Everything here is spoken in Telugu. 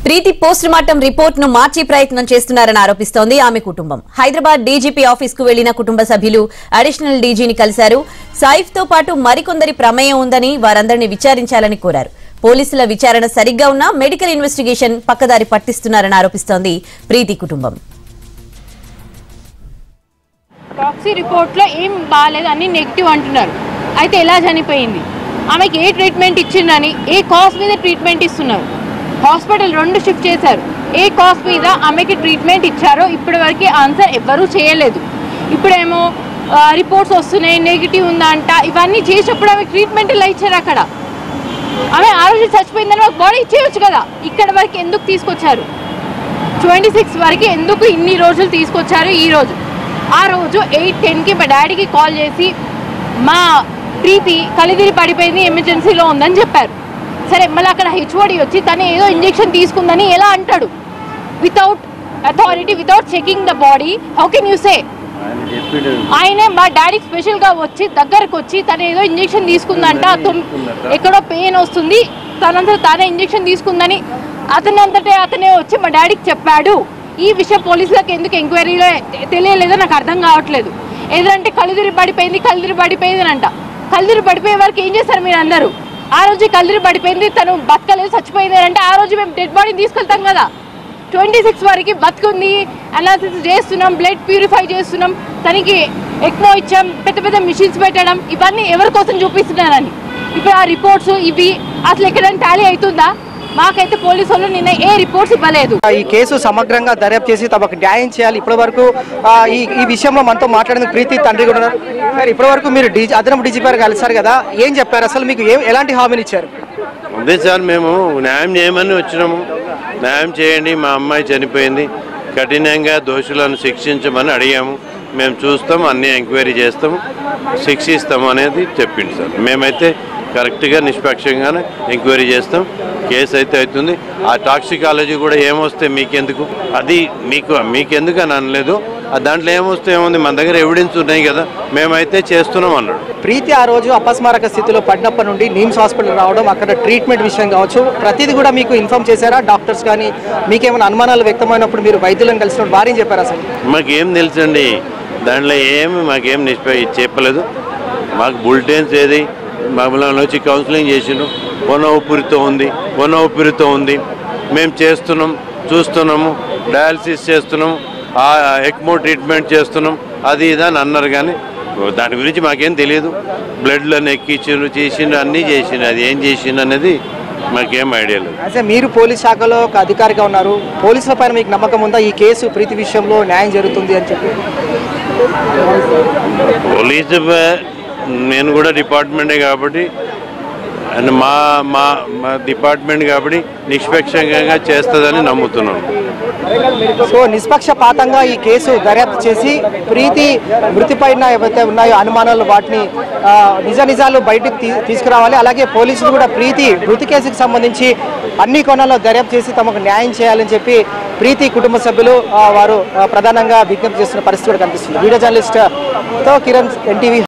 ప్రీతి పోస్ట్ మార్టం రిపోర్ట్ ను మార్చే ప్రయత్నం చేస్తున్నారని ఆరోపిస్తోంది ఆమె కుటుంబం హైదరాబాద్ డీజీపీ ఆఫీస్ కు వెళ్లిన కుటుంబ సభ్యులు అడిషనల్ డీజీని కలిశారు సైఫ్ తో పాటు మరికొందరి ప్రమేయం ఉందని వారందరినీ విచారించాలని కోరారు పోలీసుల విచారణ సరిగ్గా ఉన్నా మెడికల్ ఇన్వెస్టిగేషన్ పక్కదారి పట్టిస్తున్నారని ఆరోపిస్తోంది ప్రీతి కుటుంబం టాక్సీ రిపోర్ట్లో ఏం బాగాలేదు అన్ని నెగిటివ్ అంటున్నారు అయితే ఎలా చనిపోయింది ఆమెకి ఏ ట్రీట్మెంట్ ఇచ్చిందని ఏ కాస్ట్ మీద ట్రీట్మెంట్ ఇస్తున్నారు హాస్పిటల్ రెండు షిఫ్ట్ చేశారు ఏ కాస్ట్ మీద ఆమెకి ట్రీట్మెంట్ ఇచ్చారో ఇప్పటి వరకు ఆన్సర్ ఎవ్వరూ చేయలేదు ఇప్పుడేమో రిపోర్ట్స్ వస్తున్నాయి నెగిటివ్ ఉందంట ఇవన్నీ చేసినప్పుడు ఆమెకి ట్రీట్మెంట్ ఇలా ఇచ్చారు అక్కడ ఆమె ఆ రోజు చచ్చిపోయిందని మాకు బాడీ ఇచ్చేయచ్చు కదా ఇక్కడ వరకు ఎందుకు తీసుకొచ్చారు ట్వంటీ సిక్స్ వరకు ఎందుకు ఇన్ని రోజులు తీసుకొచ్చారు ఈ రోజు ఆ రోజు ఎయిట్ టెన్కి మా డాడీకి కాల్ చేసి మా ప్రీతి కలిదిరి పడిపోయింది ఎమర్జెన్సీలో ఉందని చెప్పారు సరే మళ్ళీ అక్కడ హెచ్ఓడి వచ్చి తను ఏదో ఇంజెక్షన్ తీసుకుందని ఎలా అంటాడు without authority without checking the body how can you say ఆయనే మా డాడీకి స్పెషల్గా వచ్చి దగ్గరకు వచ్చి తను ఏదో ఇంజెక్షన్ తీసుకుందంట తుమ్- ఎక్కడో పెయిన్ వస్తుంది తనంతా తానే ఇంజెక్షన్ తీసుకుందని అతని అంతటే అతనే వచ్చి మా డాడీకి చెప్పాడు ఈ విషయం పోలీసులకు ఎందుకు ఎంక్వైరీలో తెలియలేదో నాకు అర్థం కావట్లేదు ఏదంటే కలుదిరి పడిపోయింది కలుదిరి పడిపోయింది అంట కలుదిరి పడిపోయే వరకు ఏం చేస్తారు మీరు అందరూ ఆ రోజు కలుదిరి పడిపోయింది తను బతకలేదు చచ్చిపోయింది అని అంటే ఆ రోజు మేము డెడ్ బాడీని తీసుకెళ్తాం కదా ట్వంటీ సిక్స్ వరకు బతుకుంది అనాలిసిస్ చేస్తున్నాం బ్లడ్ ప్యూరిఫై చేస్తున్నాం తనకి ఎక్మో ఇచ్చాం పెద్ద పెద్ద మిషన్స్ పెట్టడం ఇవన్నీ ఎవరి కోసం చూపిస్తున్నారని ఇప్పుడు ఆ రిపోర్ట్స్ ఇవి అసలు ఎక్కడైనా టాలీ అవుతుందా మాకైతే పోలీసు వాళ్ళు నిన్న ఏ రిపోర్ట్స్ ఇవ్వలేదు ఈ కేసు సమగ్రంగా దర్యాప్తు చేసి తమకు న్యాయం చేయాలి ఇప్పటి వరకు ఆ, ఈ ఈ విషయంలో మనతో మాట్లాడేందుకు ప్రీతి తండ్రి కూడా ఉన్నారు సార్ ఇప్పటి వరకు మీరు డీజీ అదనపు డీజీపీ గారు కలిసారు కదా ఏం చెప్పారు అసలు మీకు ఏ ఎలాంటి హామీని ఇచ్చారు అదే సార్ మేము న్యాయం చేయమని వచ్చినాము న్యాయం చేయండి మా అమ్మాయి చనిపోయింది కఠినంగా దోషులను శిక్షించమని అడిగాము మేము చూస్తాం అన్ని ఎంక్వైరీ చేస్తాం శిక్షిస్తాం అనేది చెప్పింది సార్ మేమైతే కరెక్ట్గా నిష్పక్షంగానే ఎంక్వైరీ చేస్తాం కేసు అయితే అవుతుంది ఆ టాక్సికాలజీ కూడా ఏమొస్తే మీకెందుకు అది మీకు మీకెందుకు అని అనలేదు ఆ దాంట్లో ఏమొస్తే ఏముంది మన దగ్గర ఎవిడెన్స్ ఉన్నాయి కదా మేమైతే చేస్తున్నాం అన్నాడు ప్రీతి ఆ రోజు అపస్మారక స్థితిలో పడినప్పటి నుండి నిమ్స్ హాస్పిటల్ రావడం అక్కడ ట్రీట్మెంట్ విషయం కావచ్చు ప్రతిదీ కూడా మీకు ఇన్ఫార్మ్ చేశారా డాక్టర్స్ కానీ మీకేమైనా అనుమానాలు వ్యక్తమైనప్పుడు మీరు వైద్యులను కలిసినప్పుడు వారేం చెప్పారు అసలు మాకేం తెలుసండి దాంట్లో ఏమి మాకేం నిష్ప చెప్పలేదు మాకు బులెటిన్స్ ఏది మమ్మల్ని వచ్చి కౌన్సిలింగ్ చేసిండు పొన ఊపిరితో ఉంది పొన ఊపిరితో ఉంది మేము చేస్తున్నాం చూస్తున్నాము డయాలసిస్ చేస్తున్నాం ఆ ఎక్మో ట్రీట్మెంట్ చేస్తున్నాం అది ఇది అని అన్నారు కానీ దాని గురించి మాకేం తెలియదు బ్లడ్లను ఎక్కించిండ్రు చేసిండ్రు అన్నీ చేసిండ్రు అది ఏం చేసిండు అనేది మాకేం ఐడియా లేదు అయితే మీరు పోలీస్ శాఖలో ఒక అధికారిగా ఉన్నారు పోలీసుల పైన మీకు నమ్మకం ఉందా ఈ కేసు ప్రీతి విషయంలో న్యాయం జరుగుతుంది అని చెప్పి పోలీసు ప- నేను కూడా డిపార్ట్మెంటే కాబట్టి అండ్ మా మా మా డిపార్ట్మెంట్ కాబట్టి నిష్పక్షంగా చేస్తుందని నమ్ముతున్నాను సో నిష్పక్షపాతంగా ఈ కేసు దర్యాప్తు చేసి ప్రీతి మృతి పైన ఏవైతే ఉన్నాయో అనుమానాలు వాటిని ఆ, నిజ నిజాలు బయటకు తీ- తీసుకురావాలి అలాగే పోలీసులు కూడా ప్రీతి మృతి కేసుకు సంబంధించి అన్ని కోణాల్లో దర్యాప్తు చేసి తమకు న్యాయం చేయాలని చెప్పి ప్రీతి కుటుంబ సభ్యులు ఆ, వారు ఆ, ప్రధానంగా విజ్ఞప్తి చేస్తున్న పరిస్థితి కూడా కనిపిస్తుంది వీడియో జర్నలిస్ట్ తో కిరణ్ ఎన్టీవీ